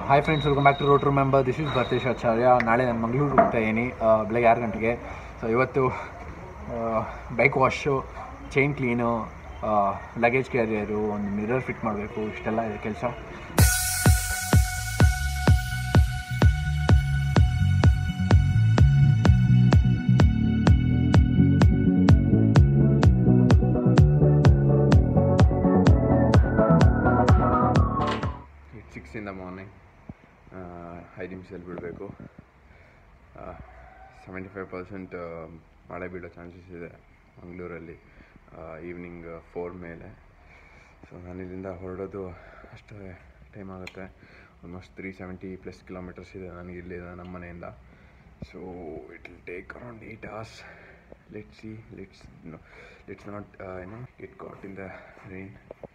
hi friends welcome back to rotor member this is Bharatesh Acharya ನಾಳೆ ನಾನು ಮಂಗಳೂರು ಹೋಗ್ತಾ ಇದ್ದೀನಿ ಬೆಳಗ್ಗೆ ಆರು ಗಂಟೆಗೆ ಸೊ ಇವತ್ತು bike wash chain clean luggage carrier ಒಂದು ಮಿರರ್ ಫಿಟ್ ಮಾಡಬೇಕು ಇಷ್ಟೆಲ್ಲ ಇದೆ ಕೆಲಸ it six in the morning ಐದು ನಿಮಿಷದಲ್ಲಿ ಬಿಡಬೇಕು ಸೆವೆಂಟಿ ಫೈವ್ ಪರ್ಸೆಂಟ್ ಮಳೆ ಬೀಳೋ ಚಾನ್ಸಸ್ ಇದೆ ಮಂಗಳೂರಲ್ಲಿ ಈವ್ನಿಂಗ್ ಫೋರ್ ಮೇಲೆ ಸೊ ನಾನು ಇಲ್ಲಿಂದ ಹೊರಡೋದು ಅಷ್ಟು ಟೈಮ್ ಆಗುತ್ತೆ almost three seventy plus kilometres ಇದೆ ನನಗೆ ಇಲ್ಲಿಂದ ನಮ್ಮ ಮನೆಯಿಂದ so it will take around eight hours let see let's let's not ಏನೋ it got in the rain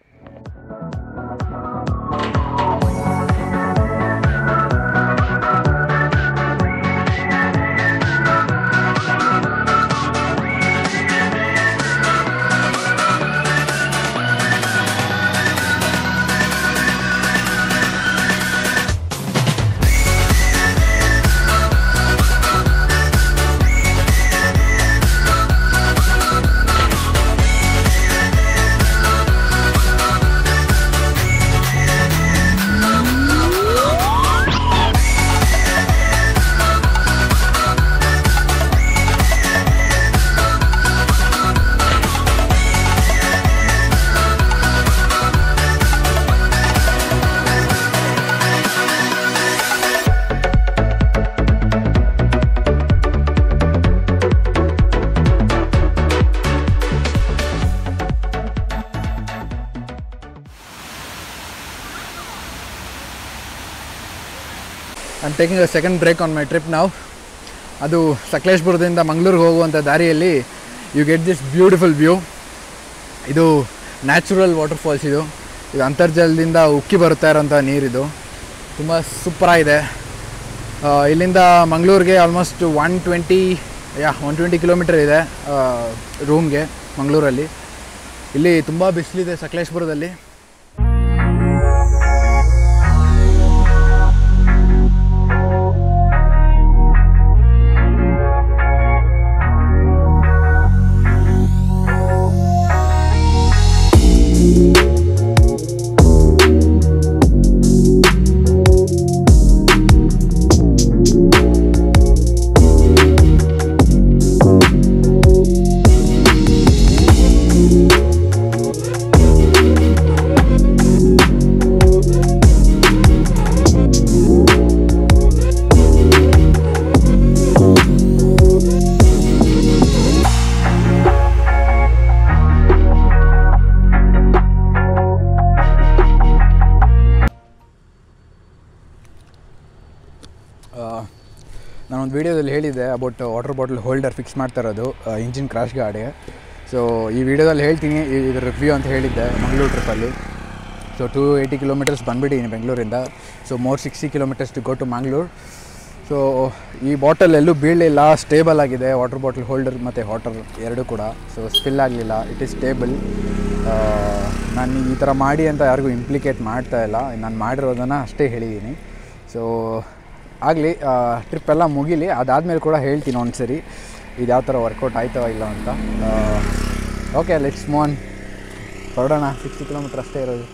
I am taking a second break on my trip ನಾವು ಅದು ಸಕಲೇಶ್ಪುರದಿಂದ ಮಂಗಳೂರಿಗೆ ಹೋಗುವಂಥ ದಾರಿಯಲ್ಲಿ you get this beautiful view ಇದು natural waterfalls ಇದು ಇದು ಅಂತರ್ಜಲದಿಂದ ಉಕ್ಕಿ ಬರುತ್ತಾ ಇರೋಂಥ ನೀರಿದು ತುಂಬ ಸೂಪರಾಗಿದೆ ಆ, ಇಲ್ಲಿಂದ ಮಂಗಳೂರಿಗೆ almost one twenty yeah one twenty kilometre ಇದೆ ರೂಮ್ಗೆ ಮಂಗಳೂರಲ್ಲಿ ಇಲ್ಲಿ ತುಂಬ ಬಿಸಿಲಿದೆ ಸಕಲೇಶ್ಪುರದಲ್ಲಿ ನಾನೊಂದು ವೀಡಿಯೋದಲ್ಲಿ ಹೇಳಿದ್ದೆ about water bottle holder fix ಮಾಡ್ತಾ ಇರೋದು ಇಂಜಿನ್ ಕ್ರಾಶ್ ಗಾಡಿಗೆ ಸೊ ಈ ವಿಡಿಯೋದಲ್ಲಿ ಹೇಳ್ತೀನಿ ಇ- ಇದ್ರ ರಿವ್ಯೂ ಅಂತ ಹೇಳಿದ್ದೆ ಮಂಗಳೂರು ಟ್ರಿಪ್ಪಲ್ಲಿ ಸೊ ಟೂ ಏಯ್ಟಿ ಕಿಲೋಮೀಟರ್ಸ್ ಬಂದುಬಿಟ್ಟಿದ್ದೀನಿ ಬೆಂಗಳೂರಿಂದ so more sixty kilometres to go to Mangaluru so ಈ ಬಾಟಲ್ ಎಲ್ಲೂ ಬೀಳಲಿಲ್ಲ ಸ್ಟೇಬಲ್ ಆಗಿದೆ ವಾಟರ್ ಬಾಟಲ್ ಹೋಲ್ಡರ್ ಮತ್ತು ವಾಟರ್ ಎರಡೂ ಕೂಡ ಸೊ ಸ್ಪಿಲ್ ಆಗಲಿಲ್ಲ ಇಟ್ ಈಸ್ ಸ್ಟೇಬಲ್ ನಾನು ಈ ಥರ ಮಾಡಿ ಅಂತ ಯಾರಿಗೂ ಇಂಪ್ಲಿಕೇಟ್ ಮಾಡ್ತಾ ಇಲ್ಲ ನಾನು ಮಾಡಿರೋದನ್ನು ಅಷ್ಟೇ ಹೇಳಿದ್ದೀನಿ ಸೊ ಆಗಲಿ ಟ್ರಿಪ್ ಎಲ್ಲ ಮುಗೀಲಿ ಅದಾದಮೇಲೆ ಕೂಡ ಹೇಳ್ತೀನಿ ಒಂದು ಸರಿ ಇದು ಯಾವ ಥರ ವರ್ಕೌಟ್ ಆಯ್ತೋ ಇಲ್ಲ ಅಂತ ಓಕೆ ಲೆಟ್ಸ್ ಮೋನ್ ಹೊರಡೋಣ ಸಿಕ್ಸ್ಟಿ ಕಿಲೋಮೀಟ್ರ್ ಅಷ್ಟೇ ಇರೋದು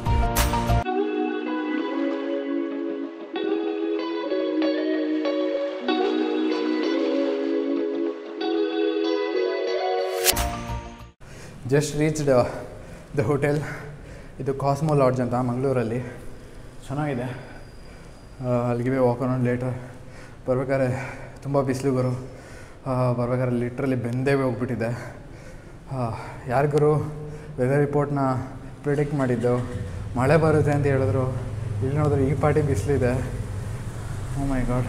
ಜಸ್ಟ್ ರೀಚ್ಡ್ ದ ಹೋಟೆಲ್ ಇದು ಕಾಸ್ಮೋ ಲಾಡ್ಜ್ ಅಂತ ಮಂಗಳೂರಲ್ಲಿ ಚೆನ್ನಾಗಿದೆ ಆ, ಅಲ್ಲಿಗೆ ವಾಕ್ ಆನ್ ಲೇಟರ್ ಬರ್ಬೇಕಾದ್ರೆ ತುಂಬ ಬಿಸಿಲು ಗುರು ಆ, ಬರ್ಬೇಕಾದ್ರೆ ಲಿಟ್ರಲಿ ಬೆಂದೇ ಹೋಗ್ಬಿಟ್ಟಿದೆ ಯಾರಿಗೂ ವೆದರ್ ರಿಪೋರ್ಟ್ನ ಪ್ರಿಡಿಕ್ಟ್ ಮಾಡಿದ್ದು ಮಳೆ ಬರುತ್ತೆ ಅಂತ ಹೇಳಿದ್ರು ಇಲ್ಲಿ ನೋಡಿದ್ರೆ ಈ ಪಾಟಿ ಬಿಸಿಲಿದೆ oh my God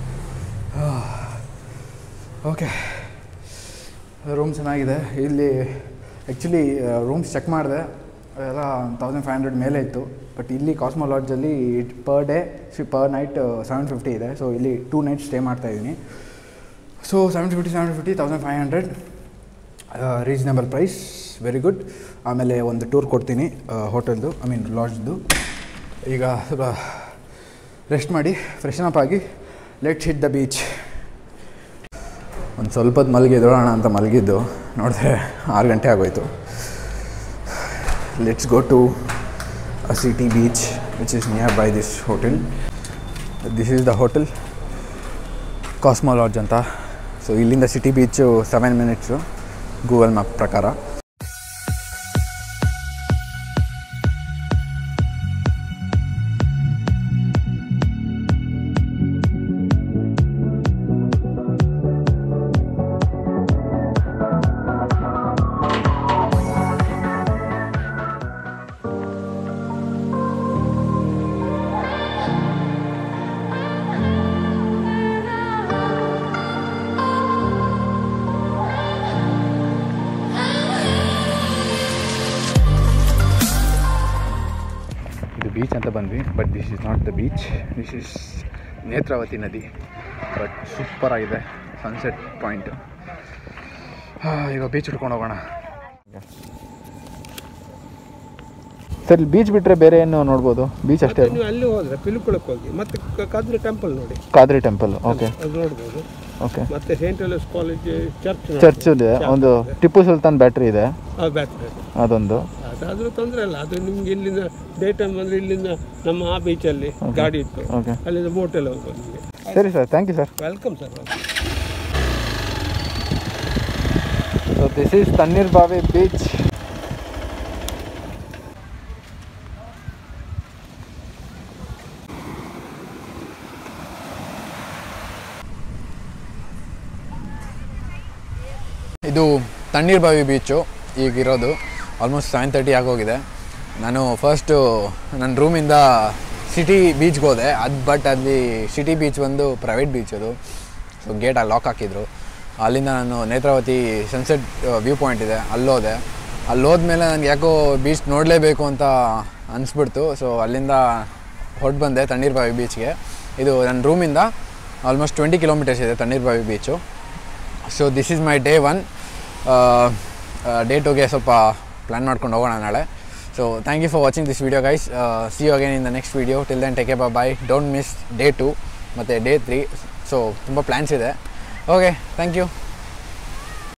okay room ಚೆನ್ನಾಗಿದೆ ಇಲ್ಲಿ ಆ್ಯಕ್ಚುಲಿ ರೂಮ್ಸ್ ಚೆಕ್ ಮಾಡಿದೆ ಎಲ್ಲ ತೌಸಂಡ್ ಫೈವ್ ಹಂಡ್ರೆಡ್ ಮೇಲೆ ಇತ್ತು ಬಟ್ ಇಲ್ಲಿ ಕಾಸ್ಮೋ ಲಾಡ್ಜಲ್ಲಿ per day per night seven fifty ಇದೆ ಸೊ ಇಲ್ಲಿ ಟೂ ನೈಟ್ಸ್ ಸ್ಟೇ ಮಾಡ್ತಾಯಿದ್ದೀನಿ so seven fifty seven fifty thousand five hundred reasonable price very good ಆಮೇಲೆ ಒಂದು ಟೂರ್ ಕೊಡ್ತೀನಿ ಹೋಟೆಲ್ದು ಐ ಮೀನ್ ಲಾಡ್ಜ್ದು ಈಗ ಸ್ವಲ್ಪ ರೆಸ್ಟ್ ಮಾಡಿ ಫ್ರೆಶನ್ ಅಪ್ ಆಗಿ ಲೆಟ್ಸ್ ಹಿಟ್ ದ ಬೀಚ್ ಒಂದು ಸ್ವಲ್ಪ ಹೊತ್ತು ಮಲಗಿದ್ದೋಣ ಅಂತ ಮಲಗಿದ್ದು ನೋಡಿದ್ರೆ ಆರು ಗಂಟೆ ಆಗೋಯ್ತು let's go to a city beach which is near by this hotel this is the hotel Cosmo Lodge ಅಂತ ಸೊ ಇಲ್ಲಿಂದ city beach seven minutes Google map ಪ್ರಕಾರ ಇದು ಬೀಚ್ ಅಂತ ಬಂದ್ವಿ but this is not the beach this is Netravati ನದಿ but super ಆಗಿದೆ sunset point ಈಗ beach ಹಿಡ್ಕೊಂಡು ಹೋಗೋಣ ಸರ್ ಬೀಚ್ ಬಿಟ್ಟರೆ ಬೇರೆ ಏನು ನೋಡ್ಬೋದು ಬೀಚ್ ಅಷ್ಟೇ ನೀವು ಅಲ್ಲಿ ಹೋದ್ರೆ ಪಿಲುಕುಳಕ್ಕೆ ಹೋಗಿ ಮತ್ತೆ ಕ- ಕದ್ರಿ ಟೆಂಪಲ್ ನೋಡಿ ಕಾದ್ರಿ ಟೆಂಪಲ್ ಓಕೆ ಅದು ನೋಡ್ಬೋದು ಓಕೆ ಮತ್ತೆ Saint Aloysius College church church ಇದೆ ಒಂದು ಟಿಪ್ಪು ಸುಲ್ತಾನ್ ಬ್ಯಾಟ್ರಿ ಇದೆ ಬ್ಯಾಟ್ರಿ ಅದೊಂದು ಅದಾದ್ರೂ ತೊಂದರೆ ಇಲ್ಲ ಅದು ನಿಮ್ಗೆ ಇಲ್ಲಿಂದ ಡೇ ಟೈಮ್ ಅಂದ್ರೆ ಇಲ್ಲಿಂದ ನಮ್ಮ ಆ ಬೀಚಲ್ಲಿ ಗಾಡಿ ಇತ್ತು ಓಕೆ ಅಲ್ಲಿಂದ ಬೋಟಲ್ಲಿ ಹೋಗ್ಬೋದು ನಿಮಗೆ ಸರಿ sir thank you sir welcome sir so this is Tannir Bhavi beach ಇದು ತಣ್ಣೀರ್ ಬಾವಿ ಬೀಚು ಈಗಿರೋದು ಆಲ್ಮೋಸ್ಟ್ ಸೆವೆನ್ ತರ್ಟಿ ಆಗೋಗಿದೆ ನಾನು ಫಸ್ಟು ನನ್ನ ರೂಮಿಂದ ಸಿಟಿ ಬೀಚ್ಗೆ ಹೋದೆ ಅದು ಬಟ್ ಅಲ್ಲಿ ಸಿಟಿ ಬೀಚ್ ಬಂದು ಪ್ರೈವೇಟ್ ಬೀಚ್ ಅದು ಸೊ ಗೇಟ್ ಅಲ್ಲಿ ಲಾಕ್ ಹಾಕಿದ್ರು ಅಲ್ಲಿಂದ ನಾನು ನೇತ್ರಾವತಿ ಸನ್ಸೆಟ್ ವ್ಯೂ ಪಾಯಿಂಟ್ ಇದೆ ಅಲ್ಲೋದೆ ಅಲ್ಲಿ ಹೋದ್ಮೇಲೆ ನನಗೆ ಯಾಕೋ ಬೀಚ್ ನೋಡಲೇಬೇಕು ಅಂತ ಅನಿಸ್ಬಿಡ್ತು ಸೊ ಅಲ್ಲಿಂದ ಹೊರಟು ಬಂದೆ ತಣ್ಣೀರ್ ಬಾವಿ ಬೀಚ್ಗೆ ಇದು ನನ್ನ ರೂಮಿಂದ ಆಲ್ಮೋಸ್ಟ್ ಟ್ವೆಂಟಿ ಕಿಲೋಮೀಟರ್ಸ್ ಇದೆ Tannir Bhavi beach so this is my day one day ಟುಗೆ ಸ್ವಲ್ಪ ಪ್ಲ್ಯಾನ್ ಮಾಡ್ಕೊಂಡು ಹೋಗೋಣ ನಾಳೆ so thank you for watching this video guys see you again in the next video till then take bye bye don't miss day two ಮತ್ತು day three so ತುಂಬ plans ಇದೆ okay thank you